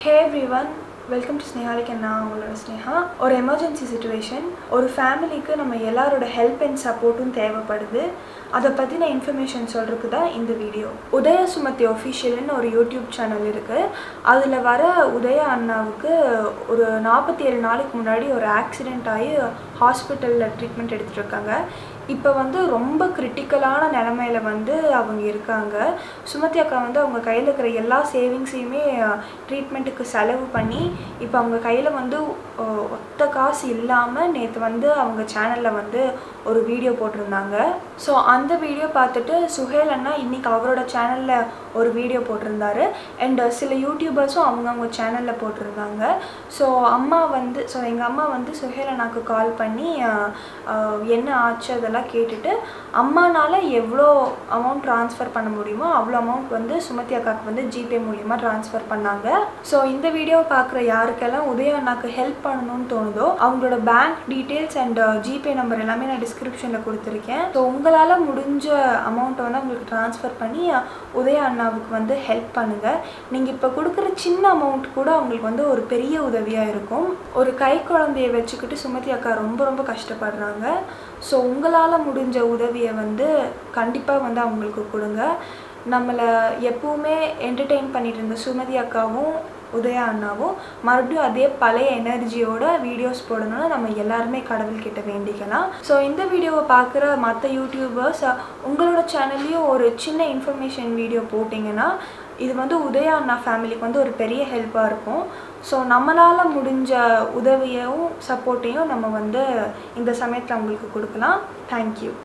hey everyone welcome to Snehaholic நான் உங்களோட ஸ்னேஹா ஒரு எமர்ஜென்சி சுச்சுவேஷன் ஒரு ஃபேமிலிக்கு நம்ம எல்லாரோட ஹெல்ப் அண்ட் சப்போர்ட்டும் தேவைப்படுது அதை பற்றின இன்ஃபர்மேஷன் சொல்கிறதுக்கு தான் இந்த வீடியோ உதய சுமதி ஒஃபிஷியல்னு ஒரு யூடியூப் சேனல் இருக்குது அதில் வர உதய அண்ணாவுக்கு ஒரு நாற்பத்தி ஏழு நாளைக்கு முன்னாடி ஒரு ஆக்சிடெண்ட் ஆகி ஹாஸ்பிட்டலில் ட்ரீட்மெண்ட் எடுத்துகிட்டு இருக்காங்க இப்போ வந்து ரொம்ப கிரிட்டிக்கலான நிலமையில வந்து அவங்க இருக்காங்க சுமதி அக்கா வந்து அவங்க கையில் இருக்கிற எல்லா சேவிங்ஸையுமே ட்ரீட்மெண்ட்டுக்கு செலவு பண்ணி இப்போ அவங்க கையில் வந்து அஹ், ஒத்த காசு இல்லாமல் நேற்று வந்து அவங்க சேனலில் வந்து ஒரு வீடியோ போட்டிருந்தாங்க ஸோ அந்த வீடியோ பார்த்துட்டு சுஹேல் அண்ணா இன்னைக்கு அவரோட சேனலில் ஒரு வீடியோ போட்டிருந்தாரு அண்ட் சில யூடியூபர்ஸும் அவங்கவுங்க சேனலில் போட்டிருந்தாங்க ஸோ அம்மா வந்து ஸோ எங்கள் அம்மா வந்து சுஹேல் அண்ணாக்கு கால் பண்ணி அஹ், அஹ், என்ன ஆச்சு அதெல்லாம் கேட்டுட்டு அம்மானால எவ்வளோ அமௌண்ட் ட்ரான்ஸ்ஃபர் பண்ண முடியுமோ அவ்வளோ அமௌண்ட் வந்து சுமதி அக்காவுக்கு வந்து ஜிபே மூலியமாக ட்ரான்ஸ்ஃபர் பண்ணாங்க ஸோ இந்த வீடியோவை பார்க்குற யாருக்கெல்லாம் உதய அண்ணாக்கு ஹெல்ப் பண்ணணும்னு தோணுதோ அவங்களோட bank details and GPay number எல்லாமே நான் டிஸ்கிரிப்ஷனில் கொடுத்துருக்கேன் ஸோ உங்களால் முடிஞ்ச அமௌண்ட்டை வந்து அவங்களுக்கு ட்ரான்ஸ்ஃபர் பண்ணி அஹ், உதய அண்ணாவுக்கு வந்து ஹெல்ப் பண்ணுங்கள் நீங்கள் இப்போ கொடுக்குற சின்ன அமௌண்ட் கூட அவங்களுக்கு வந்து ஒரு பெரிய உதவியாக இருக்கும் ஒரு கை குழந்தைய வச்சுக்கிட்டு சுமதி அக்கா ரொம்ப ரொம்ப கஷ்டப்படுறாங்க ஸோ உங்களால் முடிஞ்ச உதவியை வந்து கண்டிப்பாக வந்து அவங்களுக்கு கொடுங்க நம்மளை எப்பவுமே என்டர்டெயின் பண்ணிட்டு இருந்த சுமதி அக்காவும் உதயா அண்ணாவும் மறுபடியும் அதே பழைய எனர்ஜியோட வீடியோஸ் போடணும்னு நம்ம எல்லாருமே கடவுள்கிட்ட வேண்டிக்கலாம் ஸோ இந்த வீடியோவை பார்க்குற மற்ற யூடியூபர்ஸ் உங்களோட சேனல்லையும் ஒரு சின்ன இன்ஃபர்மேஷன் வீடியோ போட்டிங்கன்னா இது வந்து உதயா அண்ணா ஃபேமிலிக்கு வந்து ஒரு பெரிய ஹெல்ப்பாக இருக்கும் ஸோ நம்மளால் முடிஞ்ச உதவியையும் சப்போர்ட்டையும் நம்ம வந்து இந்த சமயத்தில் அவங்களுக்கு கொடுக்கலாம் தேங்க்யூ